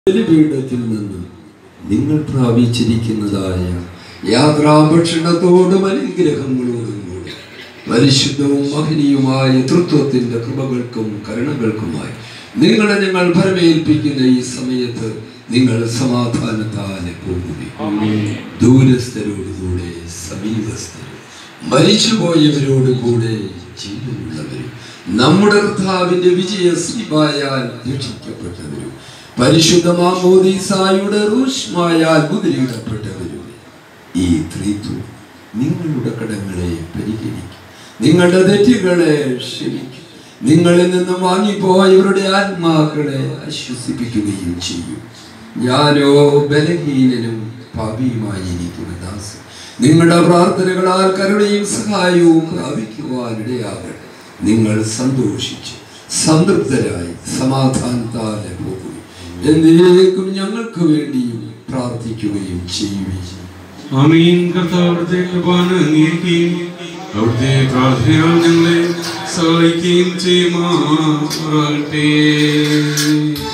ബലിപീഠത്തിൽ നിന്ന് നിങ്ങൾ പ്രാപിച്ചിരിക്കുന്നതായ യാത്രാഭക്ഷണത്തോടും അനുഗ്രഹങ്ങളോടും കൂടി പരിശുദ്ധവും മഹനീയമായ തൃത്വത്തിന്റെ കൃപകൾക്കും കരുണകൾക്കുമായി നിങ്ങളെ ഞങ്ങൾ ഫലമേൽപ്പിക്കുന്ന ഈ സമയത്ത് നിങ്ങൾ സമാധാനത്താലെ പോകുകയും ദൂരസ്ഥരോടുകൂടെ സമീപസ്ഥരും മരിച്ചുപോയവരോട് കൂടെ ജീവനുള്ളവരും നമ്മുടെ കർത്താവിന്റെ വിജയ സ്ലിപായാൽ രക്ഷിക്കപ്പെട്ടവരും പരിശുദ്ധ മാമോദീസായുടെ റൂഷ്മായാൽ മുദ്രയിടപ്പെട്ടവരും ഈ ത്രിത്വം നിങ്ങളുടെ കടങ്ങളെ പരിഹരിക്കും നിങ്ങളുടെ തെറ്റുകളെ ക്ഷമിക്കും നിങ്ങളിൽ നിന്ന് വാങ്ങിപ്പോയവരുടെ ആത്മാക്കളെ ആശ്വസിപ്പിക്കുകയും ചെയ്യും ഞാനോ ബലഹീനനും പാപിയുമായിരിക്കുന്ന ദാസൻ നിങ്ങളുടെ പ്രാർത്ഥനകളാൽ കരുണയും സഹായവും പ്രാപിക്കുവാനിടയാകട്ടെ നിങ്ങൾ സന്തോഷിച്ച് സംതൃപ്തരായി സമാധാനത്താലെ പോകുകയും എന്നേക്കും ഞങ്ങൾക്ക് വേണ്ടിയും പ്രാർത്ഥിക്കുകയും ചെയ്യുകയും ചെയ്യും ആമീൻ കർത്താവ് അവിടുത്തെ കൃപാന അംഗീകരിക്കുകയും അവിടുത്തെ പ്രാർത്ഥനയാൽ ഞങ്ങളെ സഹായിക്കുകയും ചെയ്യുമാറാകട്ടെ